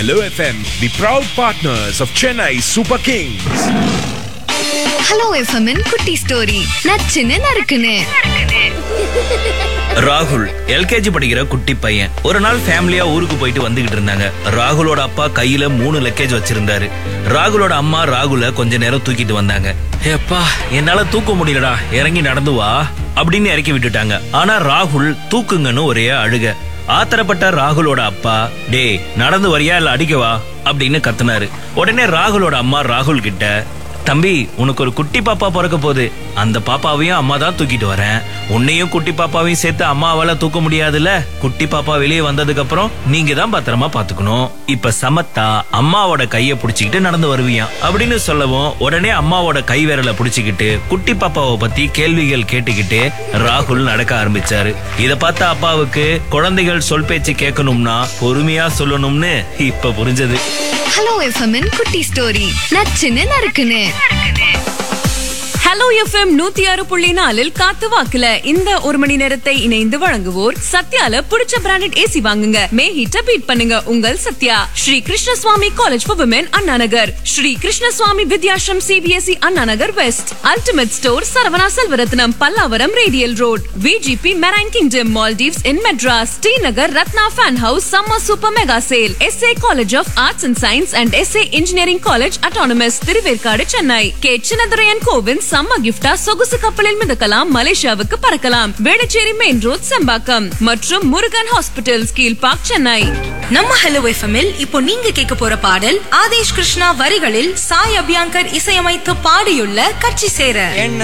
Hello FM, the proud partners of Chennai Super Kings. Hello எஃப்எம்மின் குட்டி story நச்சுன்னு நறுக்குன்னு ராகுல் எல்கேஜி படிக்கிற குட்டி பையன் ஒரு நாள் ஃபேமிலியா ஊருக்கு போயிட்டு வந்துகிட்டு இருந்தாங்க ராகுலோட அப்பா கையில மூணு லக்கேஜ் வச்சிருந்தாரு ராகுலோட அம்மா ராகுல கொஞ்ச நேரம் தூக்கிட்டு வந்தாங்க ஏப்பா என்னால தூக்க முடியலடா இறங்கி நடந்து வா அப்படின்னு இறக்கி விட்டுட்டாங்க ஆனா ராகுல் தூக்குங்கன்னு ஒரே அழுக ஆத்திரப்பட்ட ராகுலோட அப்பா டேய் நடந்து வரியா இல்ல அடிக்கவா அப்படின்னு கத்துனாரு உடனே ராகுலோட அம்மா ராகுல் கிட்ட தம்பி உனக்கு ஒரு குட்டி பாப்பா பிறக்க போகுது அந்த பாப்பாவையும் அம்மா தான் தூக்கிட்டு வரேன் உன்னையும் குட்டி பாப்பாவையும் சேர்த்து அம்மாவால தூக்க முடியாதுல்ல குட்டி பாப்பா வெளியே வந்ததுக்கு அப்புறம் நீங்க தான் பத்திரமா பாத்துக்கணும் இப்ப சமத்தா அம்மாவோட கைய புடிச்சுக்கிட்டு நடந்து வருவியாம் அப்படின்னு சொல்லவும் உடனே அம்மாவோட கை விரலை புடிச்சுக்கிட்டு குட்டி பாப்பாவை பத்தி கேள்விகள் கேட்டுக்கிட்டு ராகுல் நடக்க ஆரம்பிச்சாரு இத பார்த்த அப்பாவுக்கு குழந்தைகள் சொல் பேச்சு கேட்கணும்னா பொறுமையா சொல்லணும்னு இப்ப புரிஞ்சது ஹலோ எஃப்எம்மின் குட்டி ஸ்டோரி நச்சுன்னு நறுக்குன்னு ஹலோ எஃப்எம் நூத்தி ஆறு புள்ளி நாலில் காத்து வாக்குல இந்த ஒரு மணி நேரத்தை இணைந்து வழங்குவோர் சத்யால பிடிச்ச பிராண்டட் ஏசி வாங்குங்க மே ஹீட்ட பீட் பண்ணுங்க உங்கள் Sathya Sri Krishnaswamy college for women Anna Nagar Sri Krishnaswamy Vidyashram CBSE Anna Nagar west ultimate store Saravana Selvarathnam Pallavaram radial road VGP marine kingdom Maldives in Madras Srinagar Rathna fan house summer super mega sale SA college of arts and science and SA engineering college autonomous Thiruverkadu Chennai K Chinnadurayan Govind சம்ம கிஃப்டா சொகுசு கப்பலில் மிதக்கலாம் மலேசியாவுக்கு பறக்கலாம் Velachery main road Sembakkam மற்றும் Murugan hospital Kilpauk Chennai நம்ம hello எஃப்எம்மில் இப்போ நீங்க கேட்க போற பாடல் ஆதேஷ் கிருஷ்ணா வரிகளில் சாய் அபியாங்கர் இசையமைத்து பாடியுள்ள கட்சி சேர என்ன